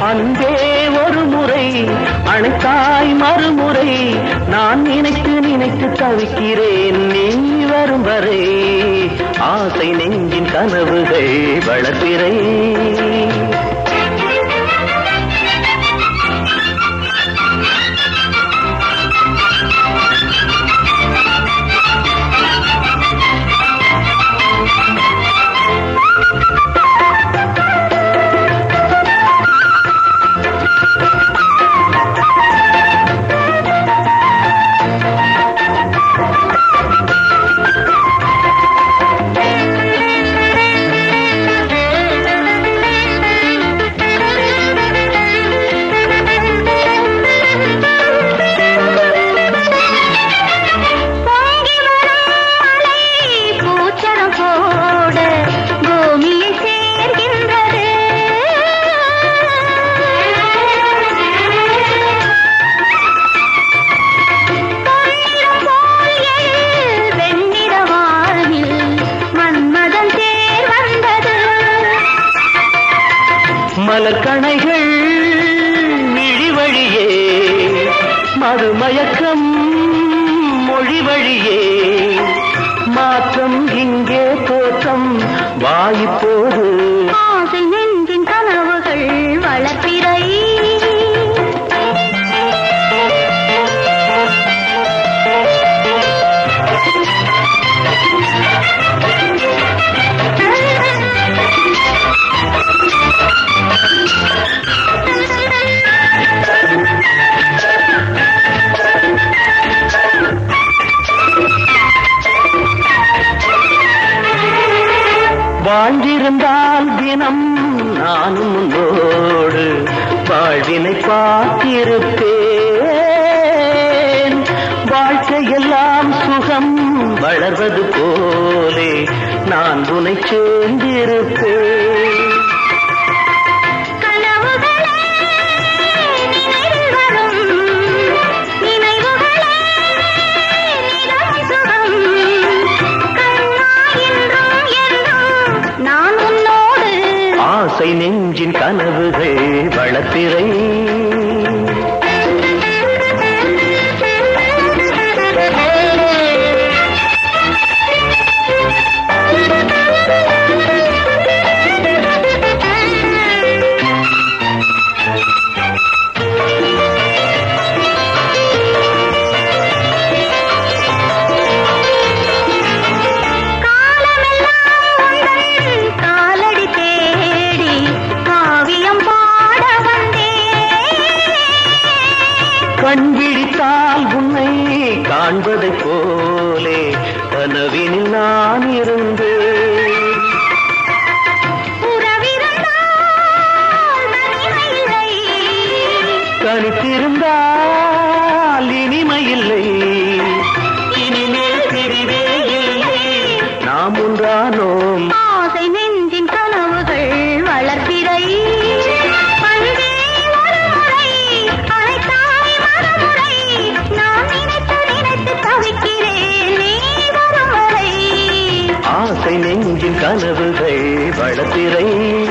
அன்பே ஒரு முறை அணைத்தாய் மறுமுறை நான் நினைத்து நினைத்து தவிக்கிறேன் நீ வரும் வரை ஆசை நெஞ்சின் கனவுகள் வளர்ப்பிறை பொங்கி வரும் மலை பூச்சரம் போட பூமியை சேர்கின்றது பொன்னிறம் போல் எழு வெண்ணிற வாழ்வில் மன்மதன் தேர் வந்தது மலர்கணைகள் விழி வழியே மறுமயக்கம் மொழி வழியே மாற்றம் இங்கே தோற்றம் வாய்ப்போது ஆசை நெஞ்சின் கனவுகள் வளர்ப்பிறை வாழ்ந்திருந்தால் தினம் நானும் உன்னோடு வாழ்வினை பார்த்திருப்பேன் வாழ்க்கையெல்லாம் சுகம் வளர்வது போலே நான் உனை சேர்ந்திருப்பேன் கனவுகளே நினைவில் வரும் நினைவுகளே நிலம் சுகம் கண்ணா என்றும் என்றும் நான் உன்னோடு ஆசை நெஞ்சின் கனவுகள் வளர்த்திரை காலமெல்லாம் உந்தன் காலடி தேடி காவியம் பாட வந்தேன் கண் விழித்தால் உன்னை காண்பதைப் போலே கனவினில் நான் இருந்தேன் உறவிருந்தால் தனிமையில்லை தனித்திருந்தால் இனிமையில்லை இனிமேல் பிரிவே இல்லை நாம் ஒன்றானோம் ஆசை நெஞ்சின் கனவுகள் வளர்ப்பிறை அன்பே ஒரு முறை அழைத்தாய் மறுமுறை நான் நினைத்து நினைத்து தவிக்கிறேன் நீ வரும் வரை ஆசை நெஞ்சின் கனவுகள் வளர்த்திரை